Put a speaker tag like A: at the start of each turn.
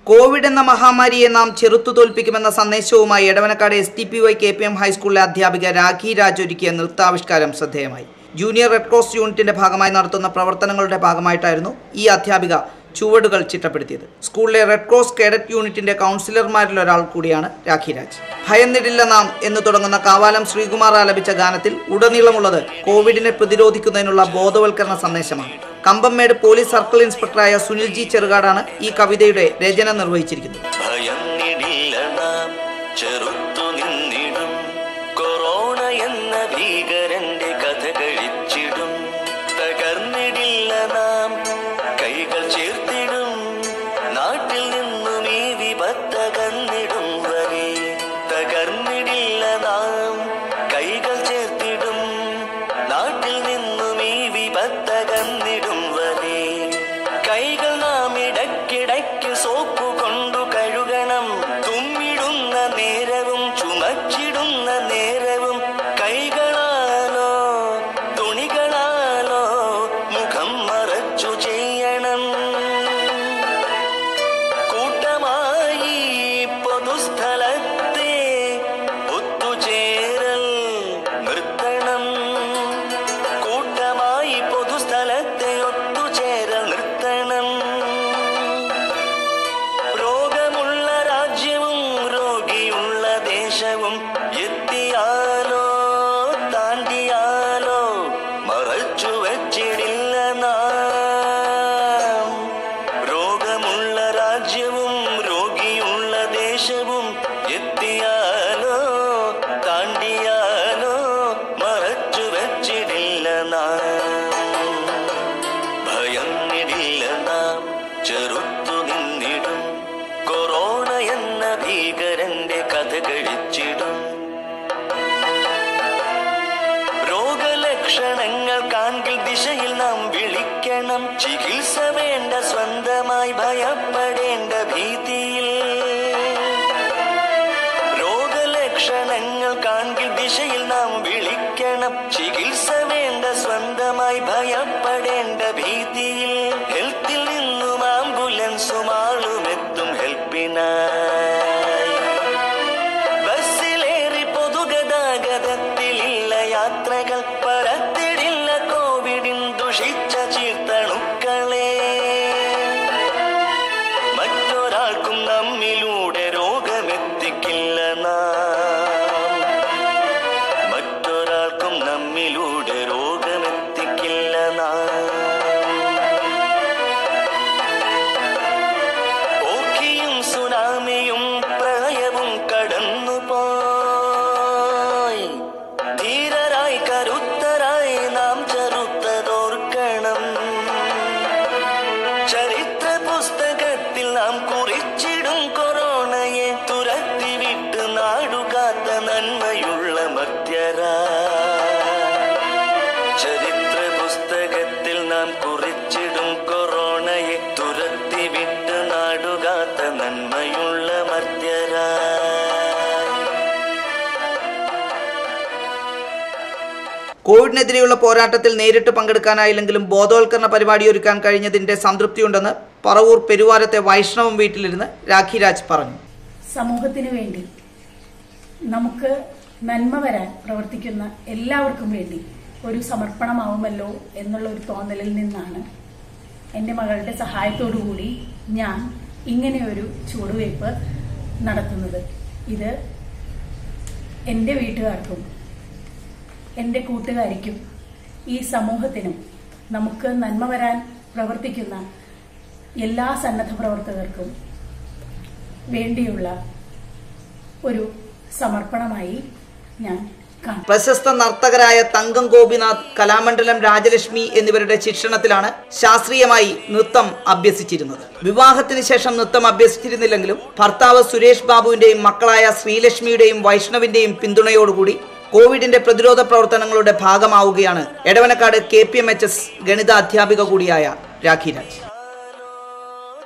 A: Covid എന്ന മഹാമാരിയെ നാം ചെറുത്തു തോൽപ്പിക്കുമെന്ന സന്ദേശവുമായി Edavanakkad S T P Y K P M ഹൈസ്കൂളിലെ അധ്യാപിക രാഖി രാജ് ഒരുക്കിയ നൃത്താവിഷ്കാരം ശ്രദ്ധേയമായി ജൂനിയർ റെഡ് ക്രോസ് യൂണിറ്റിന്റെ ഭാഗമായി നടത്തുന്ന പ്രവർത്തനങ്ങളുടെ ഭാഗമായിട്ടായിരുന്നു ഈ അധ്യാപിക ചുവടുകൾ ചിട്ടപ്പെടുത്തിയത് സ്കൂളിലെ റെഡ് ക്രോസ് കേഡറ്റ് യൂണിറ്റിന്റെ കൗൺസിലർമാരിൽ ഒരാൾ കൂടിയാണ് രാഖി രാജ് ഭയന്നിടില്ല നാം എന്ന് തുടങ്ങുന്ന കാവാലം ശ്രീകുമാർ ആലപിച്ച ഗാനത്തിൽ ഉടനീളമുള്ളത് കോവിഡിനെ പ്രതിരോധിക്കുന്നതിനുള്ള ബോധവൽക്കരണ സന്ദേശമാണ് കമ്പംമേട് പോലീസ് സർക്കിൾ ഇൻസ്പെക്ടറായ സുനിൽ ജി ചെറുകാടാണ് ഈ കവിതയുടെ രചന നിർവഹിച്ചിരിക്കുന്നത്
B: ഭയന്നിടില്ല നാം ചെറുത്തു നിന്നിടും കൊറോണ എന്ന ഭീകരന്റെ കഥ കഴിച്ചിടും തകർന്നിടില്ല നാം കൈകൾ ചേർത്തിടും നാട്ടിൽ നിന്നും ഈ വിപത്തകന്നിടും വരെ തകർന്നിടില്ല നാം കൈകൾ ചേർത്തിടും നാട്ടിൽ നിന്നും ഈ വിപത്തകന്നിടും വരെ കൈകൾ നാം ഇടയ്ക്കിടയ്ക്ക് സോപ്പ് കൊണ്ടു കഴുകണം തുമ്മിടുന്ന നേരവും ചുമച്ചിടുന്ന നേരവും കൈകളാലോ തുണികളാലോ മുഖം മറച്ചു ചെയ്യണം കൂട്ടമായി പൊതുസ്ഥലത്തെ ഒത്തുചേരൽ നിർത്തണം കൂട്ടമായി പൊതുസ്ഥലത്തെ ഒത്തുചേരൽ നിർത്തണം രോഗമുള്ള രാജ്യവും രോഗിയുള്ള ദേശവും എത്തിയാലോ താണ്ടിയാലോ മറച്ചു വച്ചിടില്ല നാം രോഗമുള്ള രാജ്യവും രോഗിയുള്ള ദേശവും എത്തിയാലോ താണ്ടിയാലോ മറച്ചു വച്ചിടില്ല നാം ഭയന്നിടില്ല നാം ചെറുത്തു നിന്നിടും കൊറോണ എന്ന ഭീകരന്റെ കഥ കഴിച്ചിടും രോഗലക്ഷണങ്ങൾ കാൺകിൽ ദിശയിൽ നാം വിളിക്കണം ചികിത്സ വേണ്ട സ്വന്തമായി ഭയപ്പെടേണ്ട ഭീതിയിൽ രോഗലക്ഷണങ്ങൾ കാൺകിൽ ദിശയിൽ നാം വിളിക്കണം ചികിത്സ വേണ്ട സ്വന്തമായി ഭയപ്പെടേണ്ട ഭീതിയിൽ ഹെൽത്തിൽ നിന്നും ആംബുലൻസും ആളുമെത്തും ഹെൽപ്പിനായി ബസ്സിലേറി പൊതുഗതാഗതത്തിലില്ല യാത്രകൾ പരത്തിടില്ല കോവിഡിൻ ദുഷിച്ച ചീർത്തണുക്കളെ മറ്റൊരാൾക്കും നമ്മിലൂടെ രോഗമെത്തിക്കില്ല നാം മറ്റൊരാൾക്കും നമ്മിലൂടെ രോഗമെത്തിക്കില്ല നാം ഓക്കിയും സുനാമിയും പ്രളയവും കടന്നുപോയി ധീരരായി കരുത്തരായി നാം ചെറുത്തതോർക്കണം ചരിത്ര പുസ്തകത്തിൽ നാം കുറിച്ചിടും കൊറോണയെ തുരത്തി വിട്ട് നാടുകാത്ത നന്മയുള്ള മധ്യരാ ചരിത്ര പുസ്തകത്തിൽ നാം കുറിച്ചിടും കൊറോണയെ തുരത്തി വിട്ട് നാടുകാത്ത നന്മയുള്ള മർത്യരാ
A: കോവിഡിനെതിരെയുള്ള പോരാട്ടത്തിൽ നേരിട്ട് പങ്കെടുക്കാനായില്ലെങ്കിലും ബോധവൽക്കരണ പരിപാടി ഒരുക്കാൻ കഴിഞ്ഞതിന്റെ സംതൃപ്തിയുണ്ടെന്ന് പറവൂർ പെരുവാരത്തെ വൈഷ്ണവം വീട്ടിലിരുന്ന് രാഖി രാജ് പറഞ്ഞു
C: സമൂഹത്തിന് വേണ്ടി നമുക്ക് നന്മ വരാൻ പ്രവർത്തിക്കുന്ന എല്ലാവർക്കും വേണ്ടി ഒരു സമർപ്പണമാവുമല്ലോ എന്നുള്ള ഒരു തോന്നലിൽ നിന്നാണ് എൻ്റെ മകളുടെ സഹായത്തോടു കൂടി ഞാൻ ഇങ്ങനെയൊരു ചുവടുവയ്പ് നടത്തുന്നത് ഇത് എൻ്റെ വീട്ടുകാർക്കും എൻ്റെ കൂട്ടുകാരിക്കും ഈ സമൂഹത്തിനും നമുക്ക് നന്മ വരാൻ പ്രവർത്തിക്കുന്ന എല്ലാ സന്നദ്ധ പ്രവർത്തകർക്കും വേണ്ടിയുള്ള ഒരു സമർപ്പണമായി ഞാൻ കാണും
A: പ്രശസ്ത നർത്തകരായ തങ്കം ഗോപിനാഥ് കലാമണ്ഡലം രാജലക്ഷ്മി എന്നിവരുടെ ശിക്ഷണത്തിലാണ് ശാസ്ത്രീയമായി നൃത്തം അഭ്യസിച്ചിരുന്നത് വിവാഹത്തിന് ശേഷം നൃത്തം അഭ്യസിച്ചിരുന്നില്ലെങ്കിലും ഭർത്താവ് സുരേഷ് ബാബുവിന്റെയും മക്കളായ ശ്രീലക്ഷ്മിയുടെയും വൈഷ്ണവിന്റെയും പിന്തുണയോടുകൂടി കോവിഡിന്റെ പ്രതിരോധ പ്രവർത്തനങ്ങളുടെ ഭാഗമാവുകയാണ് Edavanakkad K P M H S ഗണിത അധ്യാപിക കൂടിയായ രാഖി രാജ്